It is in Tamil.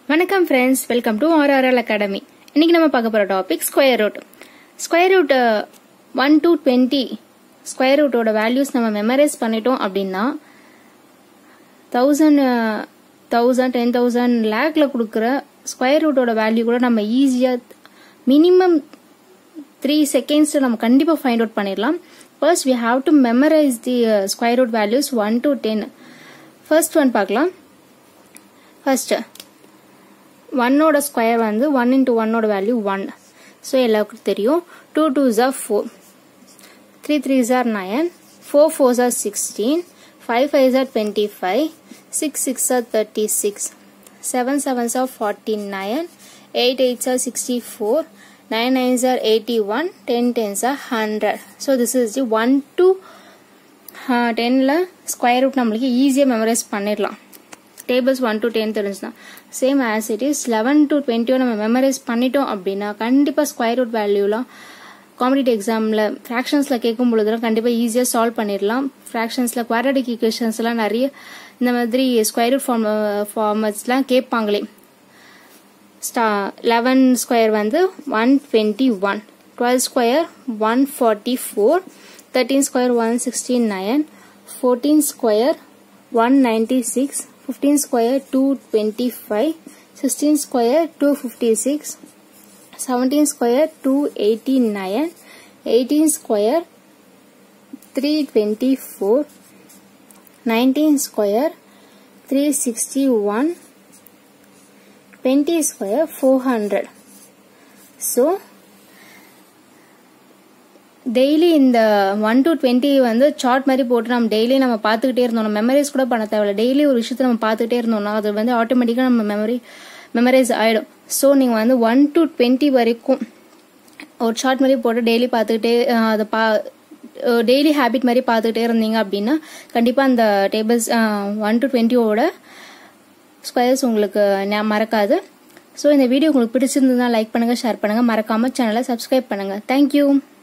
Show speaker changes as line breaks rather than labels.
வணக்கம் friends welcome to RRL academy இன்னைக்கு நம்ம பார்க்க போகிற topic square root square root one to twenty square ரூட்டோட வேல்யூஸ் நம்ம மெமரைஸ் பண்ணிட்டோம் அப்படின்னா தௌசண்ட் தௌசண்ட் டென் தௌசண்ட் லேக்ல கொடுக்குற ஸ்கொயர் ரூட்டோட வேல்யூ கூட நம்ம ஈஸியாக மினிமம் த்ரீ செகண்ட்ஸில் நம்ம கண்டிப்பாக ஃபைண்ட் அவுட் பண்ணிடலாம் first we have to memorise the square root values one to ten first one பார்க்கலாம் ஃபர்ஸ்ட் ஒன்னோட ஸ்கொயர் வந்து ஒன் இன்ட்டு ஒன்னோட வேல்யூ ஒன் ஸோ எல்லாருக்கும் தெரியும் டூ டூ ஜார் ஃபோர் த்ரீ த்ரீ ஜார் நயன் ஃபோர் ஃபோர் ஜார் சிக்ஸ்டீன் ஃபைவ் ஃபைவ் ஜார் டுவெண்ட்டி ஃபைவ் சிக்ஸ் சிக்ஸ் ஜார் தேர்ட்டி சிக்ஸ் செவன் செவன் ஜார் ஃபார்ட்டி நயன் எயிட் எயிட் ஜார் சிக்ஸ்டி ஃபோர் நைன் நைன் ஜார் எயிட்டி ஒன் டென் டென் ஜார் hundred so this is the one to டென்னில் ஸ்கொயர் ரூட் நம்மளுக்கு ஈஸியாக மெமரைஸ் பண்ணிடலாம் டேபிள்ஸ் ஒன் டு டென் தெரிஞ்சுதான் same as it is eleven to டுவெண்ட்டியோ நம்ம மெமரைஸ் பண்ணிட்டோம் அப்படின்னா கண்டிப்பாக ஸ்கொயர் ரூட் வேல்யூலாம் காம்படிட்டிவ் எக்ஸாமில் ஃப்ராக்ஷன்ஸில் கேட்கும் பொழுதுலாம் கண்டிப்பாக ஈஸியாக சால்வ் பண்ணிடலாம் ஃப்ராக்ஷன்ஸில் குவாட்ரடிக் ஈக்குவேஷன்ஸ்லாம் நிறைய இந்த மாதிரி ஸ்கொயர் ரூட் ஃபார்ம் ஃபார்மட்ஸ்லாம் கேட்பாங்களே ஸ்டா லெவன் ஸ்கொயர் வந்து one twenty one twelve square one forty four thirteen square one sixty nine fourteen square one ninety six 15 square 225 16 square 256 17 square 289 18 square 324 19 square 361 20 square 400 so daily இந்த ஒன் டு டுவெண்ட்டி வந்து சார்ட் மாதிரி போட்டு நம்ம டெய்லி நம்ம பார்த்துக்கிட்டே இருந்தோம் நம்ம மெமரைஸ் கூட பண்ண தேவையில்ல டெய்லி ஒரு விஷயத்த நம்ம பார்த்துக்கிட்டே இருந்தோம்னா அது வந்து ஆட்டோமேட்டிக்காக நம்ம மெமரி மெமரைஸ் ஆகிடும் ஸோ நீங்கள் வந்து ஒன் டு டுவெண்ட்டி வரைக்கும் ஒரு சார்ட் மாதிரி போட்டு டெய்லி பார்த்துக்கிட்டே அதை பா டெய்லி ஹேபிட் மாதிரி பார்த்துக்கிட்டே இருந்தீங்க அப்படின்னா கண்டிப்பாக அந்த டேபிள்ஸ் ஒன் டு டுவெண்ட்டியோட ஸ்கொயர்ஸ் உங்களுக்கு மறக்காது ஸோ இந்த வீடியோ உங்களுக்கு பிடிச்சிருந்ததுன்னா லைக் பண்ணுங்கள் ஷேர் பண்ணுங்கள் மறக்காமல் சேனலை சப்ஸ்கிரைப் பண்ணுங்கள் தேங்க்யூ